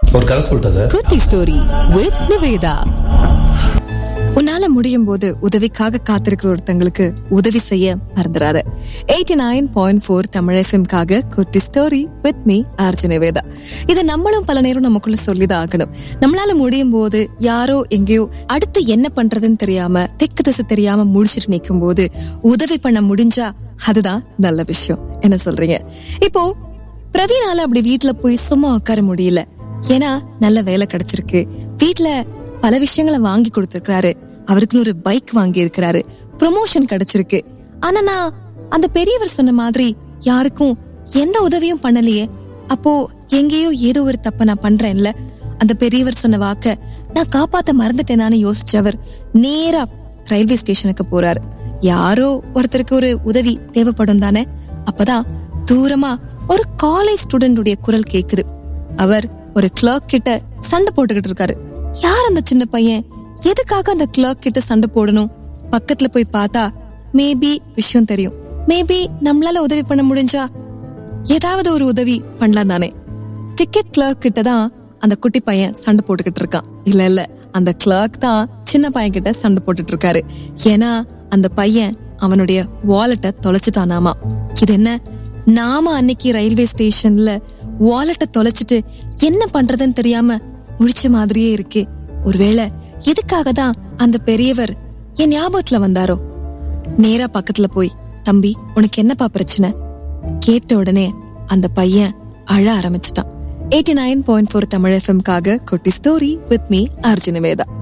ஒரு கதை சொல்லிட்டேன் சார் குட்டி ஸ்டோரி வித் நிவேதா உன்னால முடியும் போது உதவிக்காக காத்திருக்கிற ஒருத்தங்களுக்கு உதவி செய்ய மறந்துடாத eighty nine point four Tamil எஃப்எம்காக குட்டி story with me RJ Nivetha இதை நம்மளும் பல நேரம் நமக்குள்ள சொல்லிதான் ஆகணும் நம்மளால முடியும் போது யாரோ எங்கேயோ அடுத்து என்ன பண்றதுன்னு தெரியாம தெக்கு திசை தெரியாம முடிச்சிட்டு நிற்கும் போது உதவி பண்ண முடிஞ்சா அதுதான் நல்ல விஷயம் என்ன சொல்றீங்க இப்போ பிரவீனால அப்படி வீட்ல போய் சும்மா உட்கார முடியல ஏன்னா நல்ல வேலை கிடைச்சிருக்கு வீட்ல பல விஷயங்களை வாங்கி கொடுத்திருக்காரு அவருக்குன்னு ஒரு பைக் வாங்கி இருக்கிறாரு ப்ரொமோஷன் கிடைச்சிருக்கு ஆனா நான் அந்த பெரியவர் சொன்ன மாதிரி யாருக்கும் எந்த உதவியும் பண்ணலையே அப்போ எங்கேயோ ஏதோ ஒரு தப்ப நான் பண்றேன்ல அந்த பெரியவர் சொன்ன வாக்க நான் காப்பாத்த மறந்துட்டேனான்னு யோசிச்சவர் நேரா ரயில்வே ஸ்டேஷனுக்கு போறாரு யாரோ ஒருத்தருக்கு ஒரு உதவி தேவைப்படும் தானே அப்பதான் தூரமா ஒரு காலேஜ் ஸ்டூடெண்டுடைய குரல் கேக்குது அவர் ஒரு கிளர்க் கிட்ட சண்டை போட்டுக்கிட்டு இருக்காரு யார் அந்த சின்ன பையன் எதுக்காக அந்த கிளர்க் கிட்ட சண்டை போடணும் பக்கத்துல போய் பார்த்தா மேபி விஷயம் தெரியும் மேபி நம்மளால உதவி பண்ண முடிஞ்சா ஏதாவது ஒரு உதவி பண்ணலாம் தானே டிக்கெட் கிளர்க் கிட்ட தான் அந்த குட்டி பையன் சண்டை போட்டுக்கிட்டு இருக்கான் இல்ல இல்ல அந்த கிளர்க் தான் சின்ன பையன் கிட்ட சண்டை போட்டுட்டு இருக்காரு ஏன்னா அந்த பையன் அவனுடைய வாலெட்டை தொலைச்சிட்டானாமா இது என்ன நாம அன்னைக்கு ரயில்வே ஸ்டேஷன்ல வாலெட்டை தொலைச்சிட்டு என்ன பண்றதுன்னு தெரியாம முழிச்ச மாதிரியே இருக்கு ஒருவேளை எதுக்காக தான் அந்த பெரியவர் என் ஞாபகத்துல வந்தாரோ நேரா பக்கத்துல போய் தம்பி உனக்கு என்னப்பா பிரச்சனை கேட்ட உடனே அந்த பையன் அழ ஆரம்பிச்சிட்டான் eighty nine point four Tamil எஃப்எம்காக குட்டி ஸ்டோரி வித் மீ அர்ஜுன வேதா